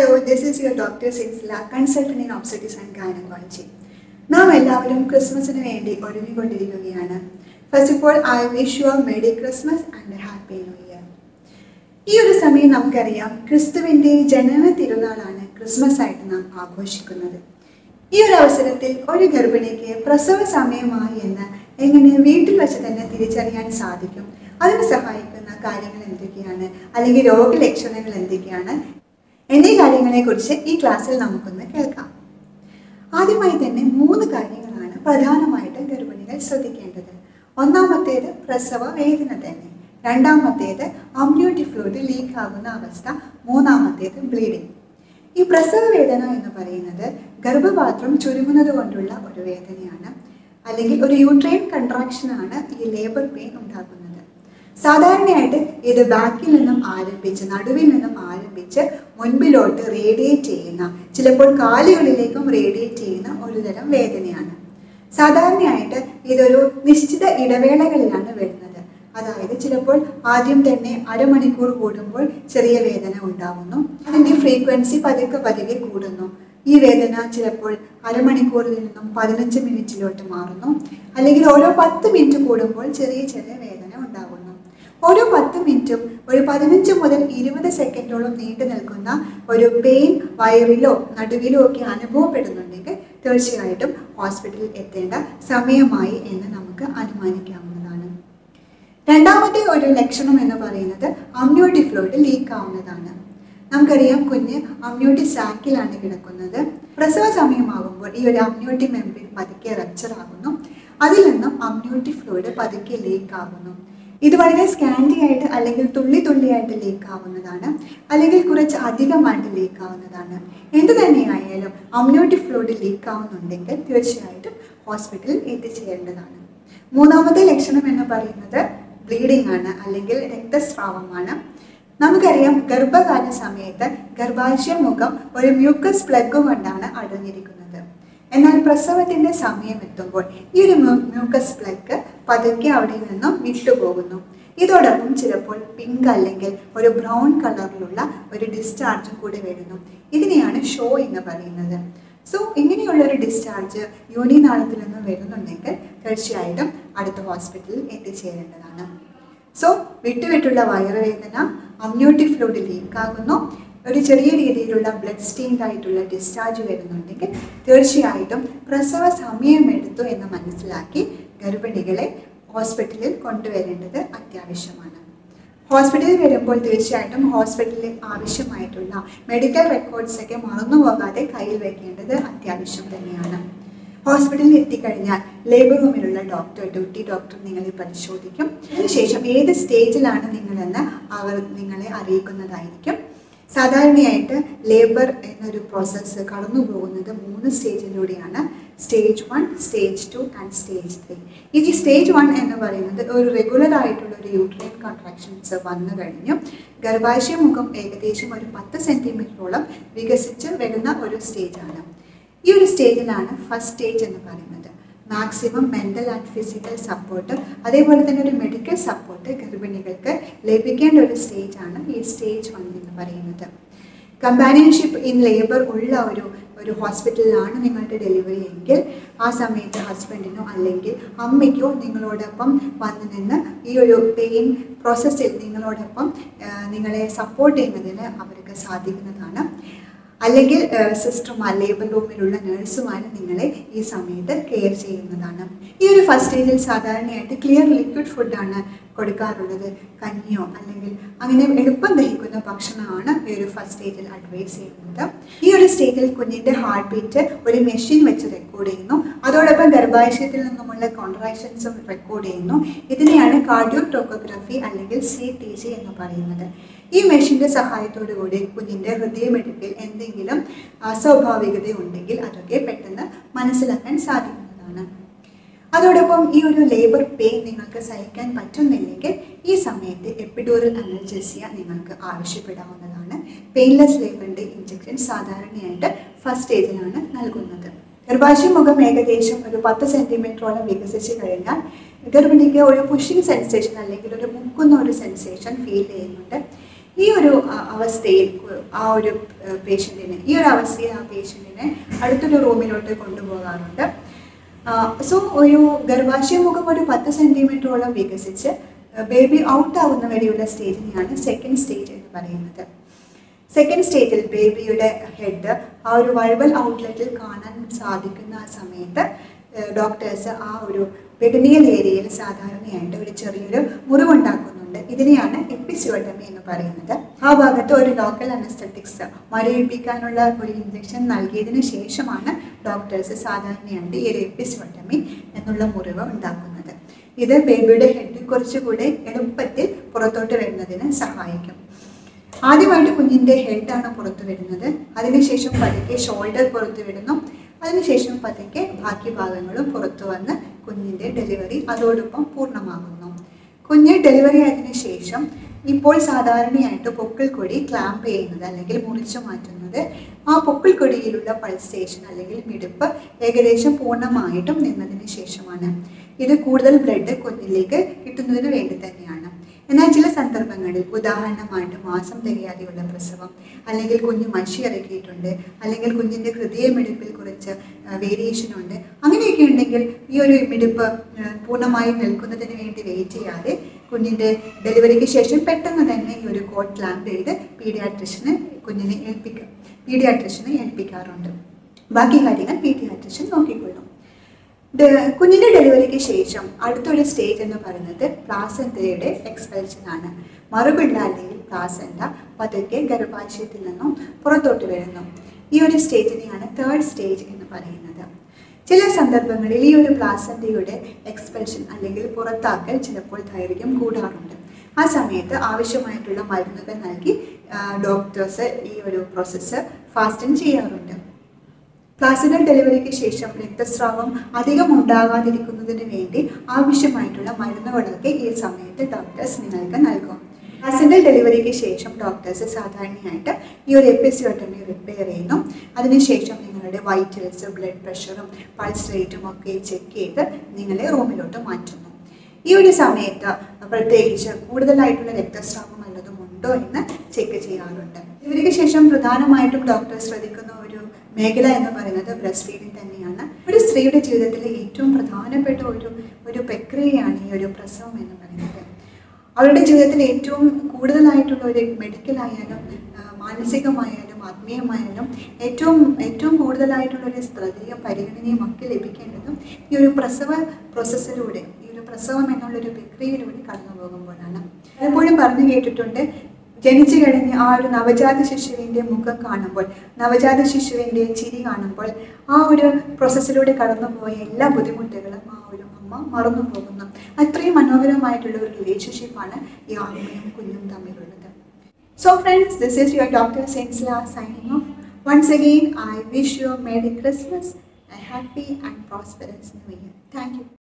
this is your Dr. Sinsla, consultant in obstetrics and gynecology. നാം എല്ലാവരും ക്രിസ്മസിന് വേണ്ടി ഒരുങ്ങിക്കൊണ്ടിരിക്കുകയാണ് first of all I wish you a merry Christmas and happy new year ഈ ഒരു സമയം നമുക്കറിയാം ക്രിസ്തുവിൻ്റെ ജനന തിരുനാളാണ് ക്രിസ്മസ് ആയിട്ട് നാം ആഘോഷിക്കുന്നത് ഈ ഒരു അവസരത്തിൽ ഒരു ഗർഭിണിക്ക് പ്രസവ സമയമായി എന്ന് എങ്ങനെ വീട്ടിൽ വെച്ച് തന്നെ തിരിച്ചറിയാൻ സാധിക്കും അതിന് സഹായിക്കുന്ന കാര്യങ്ങൾ എന്തൊക്കെയാണ് അല്ലെങ്കിൽ രോഗലക്ഷണങ്ങൾ എന്തൊക്കെയാണ് എന്നീ കാര്യങ്ങളെക്കുറിച്ച് ഈ ക്ലാസ്സിൽ നമുക്കൊന്ന് കേൾക്കാം ആദ്യമായി തന്നെ മൂന്ന് കാര്യങ്ങളാണ് പ്രധാനമായിട്ടും ഗർഭിണികൾ ശ്രദ്ധിക്കേണ്ടത് ഒന്നാമത്തേത് പ്രസവ വേദന തന്നെ രണ്ടാമത്തേത് അമ്യൂട്ടി ഫ്ലൂയിഡ് ലീക്ക് ആകുന്ന അവസ്ഥ മൂന്നാമത്തേത് ബ്ലീഡിംഗ് ഈ പ്രസവ വേദന എന്ന് പറയുന്നത് ഗർഭപാത്രം ചുരുങ്ങുന്നത് കൊണ്ടുള്ള ഒരു വേദനയാണ് അല്ലെങ്കിൽ ഒരു യൂട്രൈൻ കൺട്രാക്ഷനാണ് ഈ ലേബർ പെയിൻ ഉണ്ടാക്കുന്നത് സാധാരണയായിട്ട് ഇത് ബാക്കിൽ നിന്നും ആരംഭിച്ച് നടുവിൽ നിന്നും ആരംഭിച്ച് മുൻപിലോട്ട് റേഡിയേറ്റ് ചെയ്യുന്ന ചിലപ്പോൾ കാലുകളിലേക്കും റേഡിയേറ്റ് ചെയ്യുന്ന ഒരു തരം വേദനയാണ് സാധാരണയായിട്ട് ഇതൊരു നിശ്ചിത ഇടവേളകളിലാണ് വരുന്നത് അതായത് ചിലപ്പോൾ ആദ്യം തന്നെ അരമണിക്കൂർ കൂടുമ്പോൾ ചെറിയ വേദന ഉണ്ടാവുന്നു അതിൻ്റെ ഫ്രീക്വൻസി പതുക്കെ പതുക്കെ കൂടുന്നു ഈ വേദന ചിലപ്പോൾ അരമണിക്കൂറിൽ നിന്നും പതിനഞ്ച് മിനിറ്റിലോട്ട് മാറുന്നു അല്ലെങ്കിൽ ഓരോ പത്ത് മിനിറ്റ് കൂടുമ്പോൾ ചെറിയ ചെറിയ വേദന ഉണ്ടാകുന്നു ഓരോ പത്ത് മിനിറ്റും ഒരു പതിനഞ്ച് മുതൽ ഇരുപത് സെക്കൻഡോളം നീണ്ടു നിൽക്കുന്ന ഒരു പെയിൻ വയറിലോ നടുവിലോ ഒക്കെ അനുഭവപ്പെടുന്നുണ്ടെങ്കിൽ തീർച്ചയായിട്ടും ഹോസ്പിറ്റലിൽ എത്തേണ്ട സമയമായി എന്ന് നമുക്ക് അനുമാനിക്കാവുന്നതാണ് രണ്ടാമത്തെ ഒരു ലക്ഷണം എന്ന് പറയുന്നത് അമ്യൂട്ടി ഫ്ലൂയിഡ് ലീക്ക് ആവുന്നതാണ് നമുക്കറിയാം കുഞ്ഞ് അമ്യൂട്ടി സാക്കിലാണ് കിടക്കുന്നത് പ്രസവ സമയമാകുമ്പോൾ ഈ ഒരു അമ്യൂട്ടി മെമ്പറിൻ പതുക്കെ റപ്ചർ ആകുന്നു അതിൽ നിന്നും അമ്യൂട്ടി ഫ്ലൂയിഡ് പതുക്കെ ലീക്ക് ആകുന്നു ഇത് വളരെ സ്കാൻഡി ആയിട്ട് അല്ലെങ്കിൽ തുള്ളി തുള്ളിയായിട്ട് ലീക്ക് ആവുന്നതാണ് അല്ലെങ്കിൽ കുറച്ച് അധികമായിട്ട് ലീക്ക് ആവുന്നതാണ് എന്ത് തന്നെയായാലും അമ്യൂട്ടി ഫ്ലൂയിഡ് ലീക്ക് ആവുന്നുണ്ടെങ്കിൽ തീർച്ചയായിട്ടും ഹോസ്പിറ്റലിൽ എത്തിച്ചേരേണ്ടതാണ് മൂന്നാമത്തെ ലക്ഷണം എന്ന് പറയുന്നത് ബ്ലീഡിംഗ് ആണ് അല്ലെങ്കിൽ രക്തസ്രാവമാണ് നമുക്കറിയാം ഗർഭകാല സമയത്ത് ഗർഭാശയ മുഖം ഒരു മ്യൂക്കസ് പ്ലഗ് കൊണ്ടാണ് അടഞ്ഞിരിക്കുന്നത് എന്നാൽ പ്രസവത്തിന്റെ സമയം എത്തുമ്പോൾ ഈ ഒരു മ്യൂക്കസ് പ്ലഗ് പതുക്കെ അവിടെ നിന്നും വിട്ടുപോകുന്നു ഇതോടൊപ്പം ചിലപ്പോൾ പിങ്ക് അല്ലെങ്കിൽ ഒരു ബ്രൗൺ കളറിലുള്ള ഒരു ഡിസ്ചാർജും കൂടി വരുന്നു ഇതിനെയാണ് ഷോ എന്ന് പറയുന്നത് സോ ഇങ്ങനെയുള്ള ഒരു ഡിസ്ചാർജ് യൂണിനാളത്തിൽ നിന്ന് വരുന്നുണ്ടെങ്കിൽ തീർച്ചയായിട്ടും അടുത്ത ഹോസ്പിറ്റലിൽ എത്തിച്ചേരേണ്ടതാണ് സോ വിട്ടുവിട്ടുള്ള വയറുവേദന അമ്യൂട്ടി ഫ്ലൂയിഡ് ലീക്ക് ആകുന്നു ഒരു ചെറിയ രീതിയിലുള്ള ബ്ലഡ് സ്റ്റെയിൻഡ് ആയിട്ടുള്ള ഡിസ്ചാർജ് വരുന്നുണ്ടെങ്കിൽ തീർച്ചയായിട്ടും പ്രസവ സമയമെടുത്തു എന്ന് മനസ്സിലാക്കി ഗർഭിണികളെ ഹോസ്പിറ്റലിൽ കൊണ്ടുവരേണ്ടത് അത്യാവശ്യമാണ് ഹോസ്പിറ്റലിൽ വരുമ്പോൾ തീർച്ചയായിട്ടും ഹോസ്പിറ്റലിൽ ആവശ്യമായിട്ടുള്ള മെഡിക്കൽ റെക്കോർഡ്സ് ഒക്കെ മറന്നു പോകാതെ കയ്യിൽ വെക്കേണ്ടത് അത്യാവശ്യം തന്നെയാണ് ഹോസ്പിറ്റലിൽ എത്തിക്കഴിഞ്ഞാൽ ലേബർ റൂമിലുള്ള ഡോക്ടർ ഡ്യൂട്ടി ഡോക്ടർ നിങ്ങളെ പരിശോധിക്കും അതിനുശേഷം ഏത് സ്റ്റേജിലാണ് നിങ്ങളെന്ന് അവർ നിങ്ങളെ അറിയിക്കുന്നതായിരിക്കും സാധാരണയായിട്ട് ലേബർ എന്നൊരു പ്രോസസ്സ് കടന്നു പോകുന്നത് മൂന്ന് സ്റ്റേജിലൂടെയാണ് stage one stage two and stage three ഈ സ്റ്റേജ് വൺ എന്ന് പറയുന്നത് ഒരു റെഗുലർ ആയിട്ടുള്ള ഒരു യൂട്രൈൻ കോൺട്രാക്ഷൻസ് വന്നു കഴിഞ്ഞു ഗർഭാശയ മുഖം ഏകദേശം ഒരു പത്ത് സെൻറ്റിമീറ്ററോളം വികസിച്ച് വരുന്ന ഒരു സ്റ്റേജാണ് ഈ ഒരു സ്റ്റേജിലാണ് ഫസ്റ്റ് സ്റ്റേജ് എന്ന് പറയുന്നത് maximum mental and physical support അതേപോലെ തന്നെ ഒരു മെഡിക്കൽ സപ്പോർട്ട് ഗർഭിണികൾക്ക് ലഭിക്കേണ്ട ഒരു സ്റ്റേജാണ് ഈ സ്റ്റേജ് വൺ എന്ന് പറയുന്നത് കമ്പാനിയൻഷിപ്പ് ഇൻ ലേബർ ഉള്ള ഒരു ഒരു ഹോസ്പിറ്റലിലാണ് നിങ്ങളുടെ ഡെലിവറി എങ്കിൽ ആ സമയത്ത് ഹസ്ബൻഡിനോ അല്ലെങ്കിൽ അമ്മയ്ക്കോ നിങ്ങളോടൊപ്പം വന്നു നിന്ന് ഈ ഒരു പെയിൻ പ്രോസസ്സിൽ നിങ്ങളോടൊപ്പം നിങ്ങളെ സപ്പോർട്ട് ചെയ്യുന്നതിന് അവർക്ക് സാധിക്കുന്നതാണ് അല്ലെങ്കിൽ സിസ്റ്റർമാർ ലേബർ റൂമിലുള്ള നഴ്സുമാർ നിങ്ങളെ ഈ സമയത്ത് കെയർ ചെയ്യുന്നതാണ് ഈ ഒരു ഫസ്റ്റ് സ്റ്റേജിൽ സാധാരണയായിട്ട് ക്ലിയർ ലിക്വിഡ് ഫുഡാണ് കൊടുക്കാറുള്ളത് കഞ്ഞിയോ അല്ലെങ്കിൽ അങ്ങനെ എളുപ്പം ദഹിക്കുന്ന ഭക്ഷണമാണ് ഈ ഒരു ഫസ്റ്റ് സ്റ്റേജിൽ അഡ്വൈസ് ചെയ്യുന്നത് ഈ ഒരു സ്റ്റേജിൽ കുഞ്ഞിൻ്റെ ഹാർട്ട് ബീറ്റ് ഒരു മെഷീൻ വെച്ച് റെക്കോർഡ് ചെയ്യുന്നു അതോടൊപ്പം ഗർഭാശയത്തിൽ നിന്നുമുള്ള കോൺട്രാക്ഷൻസും റെക്കോർഡ് ചെയ്യുന്നു ഇതിനെയാണ് കാർഡിയോ ടോക്കോഗ്രഫി അല്ലെങ്കിൽ സി ടി ജി എന്ന് പറയുന്നത് ഈ മെഷീൻ്റെ സഹായത്തോടു കൂടി കുഞ്ഞിൻ്റെ ഹൃദയമിടിപ്പിൽ എന്തെങ്കിലും അസ്വാഭാവികത ഉണ്ടെങ്കിൽ അതൊക്കെ പെട്ടെന്ന് മനസ്സിലാക്കാൻ സാധിക്കുന്നതാണ് അതോടൊപ്പം ഈ ഒരു ലേബർ പെയിൻ നിങ്ങൾക്ക് സഹിക്കാൻ പറ്റുന്നില്ലെങ്കിൽ ഈ സമയത്ത് എപ്പിഡോറൽ അനർജസിയ നിങ്ങൾക്ക് ആവശ്യപ്പെടാവുന്നതാണ് പെയിൻലെസ് ലേബറിൻ്റെ ഇഞ്ചക്ഷൻ സാധാരണയായിട്ട് ഫസ്റ്റ് സ്റ്റേജിലാണ് നൽകുന്നത് ഗർഭാശയ മുഖം ഏകദേശം ഒരു പത്ത് സെൻറ്റിമീറ്ററോളം വികസിച്ച് കഴിഞ്ഞാൽ ഗർഭിണിക്ക് ഒരു പുഷിംഗ് സെൻസേഷൻ അല്ലെങ്കിൽ ഒരു മുക്കുന്ന ഒരു സെൻസേഷൻ ഫീൽ ചെയ്യുന്നുണ്ട് ഈ ഒരു അ- അവസ്ഥയിൽ കു- ആ ഒരു പേഷ്യൻറ്റിനെ ഈ ഒരു അവസ്ഥയിൽ ആ പേഷ്യൻറ്റിനെ അടുത്തൊരു റൂമിലോട്ട് കൊണ്ടുപോകാറുണ്ട് സോ ഒരു ഗർഭാശയ മുഖം ഒരു പത്ത് സെൻറ്റിമീറ്ററോളം വികസിച്ച് ബേബി ഔട്ട് ആവുന്ന വരെയുള്ള സ്റ്റേജിനെയാണ് സെക്കൻഡ് സ്റ്റേജ് എന്ന് പറയുന്നത് സെക്കൻഡ് സ്റ്റേജിൽ ബേബിയുടെ ഹെഡ് ആ ഒരു വൾവൽ ഔട്ട്ലെറ്റിൽ കാണാൻ സാധിക്കുന്ന ആ സമയത്ത് ഡോക്ടേഴ്സ് ആ ഒരു പെഡിനിയൽ ഏരിയയിൽ സാധാരണയായിട്ട് ഒരു ചെറിയൊരു മുറിവുണ്ടാക്കുന്നുണ്ട് ഇതിനെയാണ് എപ്പിസ്യോട്ടമി എന്ന് പറയുന്നത് ആ ഭാഗത്ത് ഒരു ലോക്കൽ അനസ്തറ്റിക്സ് മരവിപ്പിക്കാനുള്ള ഒരു ഇഞ്ചക്ഷൻ നൽകിയതിന് ശേഷമാണ് ഡോക്ടേഴ്സ് സാധാരണയായിട്ട് ഈ ഒരു എപ്പിസ്യോട്ടമി എന്നുള്ള മുറിവ് ഉണ്ടാക്കുന്നത് ഇത് ബേബിയുടെ ഹെഡ് കുറച്ചുകൂടെ എളുപ്പത്തിൽ പുറത്തോട്ട് വരുന്നതിന് സഹായിക്കും ആദ്യമായിട്ട് കുഞ്ഞിൻ്റെ ഹെഡാണ് പുറത്തു വരുന്നത് അതിനുശേഷം പതുക്കെ ഷോൾഡർ പുറത്തു വരുന്നു അതിനുശേഷം പതുക്കെ ബാക്കി ഭാഗങ്ങളും പുറത്തു വന്ന് കുഞ്ഞിൻ്റെ ഡെലിവറി അതോടൊപ്പം പൂർണ്ണമാകുന്നു കുഞ്ഞ് ഡെലിവറി ആയതിനു ശേഷം ഇപ്പോൾ സാധാരണയായിട്ട് പൊക്കിൾ കൊടി ക്ലാമ്പ് ചെയ്യുന്നത് അല്ലെങ്കിൽ മുറിച്ചു മാറ്റുന്നത് ആ പൊക്കിൾ കൊടിയിലുള്ള പൾസേഷൻ അല്ലെങ്കിൽ മിടിപ്പ് ഏകദേശം പൂർണ്ണമായിട്ടും നിന്നതിന് ശേഷമാണ് ഇത് കൂടുതൽ ബ്ലഡ് കുഞ്ഞിലേക്ക് കിട്ടുന്നതിന് വേണ്ടി തന്നെയാണ് എന്നാൽ ചില സന്ദർഭങ്ങളിൽ ഉദാഹരണമായിട്ട് മാസം തികയാതെയുള്ള പ്രസവം അല്ലെങ്കിൽ കുഞ്ഞ് മഷി ഇറക്കിയിട്ടുണ്ട് അല്ലെങ്കിൽ കുഞ്ഞിൻ്റെ ഹൃദയമിടിപ്പിൽ കുറച്ച് വേരിയേഷൻ ഉണ്ട് അങ്ങനെയൊക്കെ ഉണ്ടെങ്കിൽ ഈ ഒരു മിടിപ്പ് ആ, പൂർണ്ണമായും നിൽക്കുന്നതിന് വേണ്ടി വെയിറ്റ് ചെയ്യാതെ കുഞ്ഞിൻ്റെ ഡെലിവറിക്ക് ശേഷം പെട്ടെന്ന് തന്നെ ഈ ഒരു കോട്ട് ക്ലാമ്പ് ചെയ്ത് പീഡിയാട്രിഷന് കുഞ്ഞിനെ ഏൽപ്പിക്കും പീഡിയാട്രിഷനെ ഏൽപ്പിക്കാറുണ്ട് ബാക്കി കാര്യങ്ങൾ പീഡിയാട്രിഷൻ നോക്കിക്കൊള്ളും ഡെ- കുഞ്ഞിന്റെ ഡെലിവറിക്ക് ശേഷം അടുത്തൊരു സ്റ്റേജ് എന്ന് പറയുന്നത് പ്ലാസന്തയുടെ എക്സ്പെൽഷൻ ആണ് മറുപിള്ള അല്ലെങ്കിൽ പ്ലാസന്റ പതുക്കെ ഗർഭാശയത്തിൽ നിന്നും പുറത്തോട്ട് വരുന്നു ഈ ഒരു സ്റ്റേജിനെയാണ് തേർഡ് സ്റ്റേജ് എന്ന് പറയുന്നത് ചില സന്ദർഭങ്ങളിൽ ഈ ഒരു പ്ലാസന്റയുടെ എക്സ്പെൽഷൻ അല്ലെങ്കിൽ പുറത്താക്കൽ ചിലപ്പോൾ ദൈർഘ്യം കൂടാറുണ്ട് ആ സമയത്ത് ആവശ്യമായിട്ടുള്ള മരുന്നുകൾ നൽകി ഡോക്ടേഴ്സ് ഈ ഒരു പ്രോസസ്സ് ഫാസ്റ്റൻ ചെയ്യാറുണ്ട് പ്ലാസിഡൽ ഡെലിവറിക്ക് ശേഷം രക്തസ്രാവം അധികം ഉണ്ടാകാതിരിക്കുന്നതിന് വേണ്ടി ആവശ്യമായിട്ടുള്ള മരുന്നുകളൊക്കെ ഈ സമയത്ത് ഡോക്ടേഴ്സ് നിങ്ങൾക്ക് നൽകും പ്ലാസിഡൽ ഡെലിവറിക്ക് ശേഷം ഡോക്ടേഴ്സ് സാധാരണയായിട്ട് ഈ ഒരു എപ്പിസിയോട്ടമി റിപ്പയർ ചെയ്യുന്നു അതിനുശേഷം നിങ്ങളുടെ വൈറ്റൽസ് ബ്ലഡ് പ്രഷറും പൾസ് റേറ്റും ഒക്കെ ചെക്ക് ചെയ്ത് നിങ്ങളെ റൂമിലോട്ട് മാറ്റുന്നു ഈ ഒരു സമയത്ത് പ്രത്യേകിച്ച് കൂടുതലായിട്ടുള്ള രക്തസ്രാവം വല്ലതും ഉണ്ടോ എന്ന് ചെക്ക് ചെയ്യാറുണ്ട് ഇവർക്ക് ശേഷം പ്രധാനമായിട്ടും ഡോക്ടർ ശ്രദ്ധിക്കുന്ന ഒരു മേഖല എന്ന് പറയുന്നത് ബ്രസ്റ്റ് ഫീഡിങ് തന്നെയാണ് ഒരു സ്ത്രീയുടെ ജീവിതത്തിലെ ഏറ്റവും പ്രധാനപ്പെട്ട ഒരു ഒരു പ്രക്രിയയാണ് ഈ ഒരു പ്രസവം എന്ന് പറയുന്നത് അവരുടെ ജീവിതത്തിൽ ഏറ്റവും കൂടുതലായിട്ടുള്ള ഒരു മെഡിക്കൽ ആയാലും ആ, മാനസികമായാലും ആത്മീയമായാലും ഏറ്റവും ഏറ്റവും കൂടുതലായിട്ടുള്ള ഒരു ശ്രദ്ധയും പരിഗണനയും ഒക്കെ ലഭിക്കേണ്ടതും ഈ ഒരു പ്രസവ പ്രോസസ്സിലൂടെ ഈ ഒരു പ്രസവം എന്നുള്ളൊരു പ്രക്രിയയിലൂടെ കടന്നു പോകുമ്പോഴാണ് പലപ്പോഴും പറഞ്ഞു കേട്ടിട്ടുണ്ട് ജനിച്ചു കഴിഞ്ഞ് ആ ഒരു നവജാത ശിശുവിൻ്റെ മുഖം കാണുമ്പോൾ നവജാത ശിശുവിൻ്റെ ചിരി കാണുമ്പോൾ ആ ഒരു പ്രോസസ്സിലൂടെ കടന്നുപോയ എല്ലാ ബുദ്ധിമുട്ടുകളും ആ ഒരു അമ്മ മറന്നു പോകുന്നു അത്രയും മനോഹരമായിട്ടുള്ള ഒരു റിലേഷൻഷിപ്പാണ് ഈ അമ്മയും കുഞ്ഞും തമ്മിലുള്ളത് So friends, this is your Dr. Sensla signing off. Once again, I wish you a Merry Christmas, a happy and prosperous New Year. Thank you.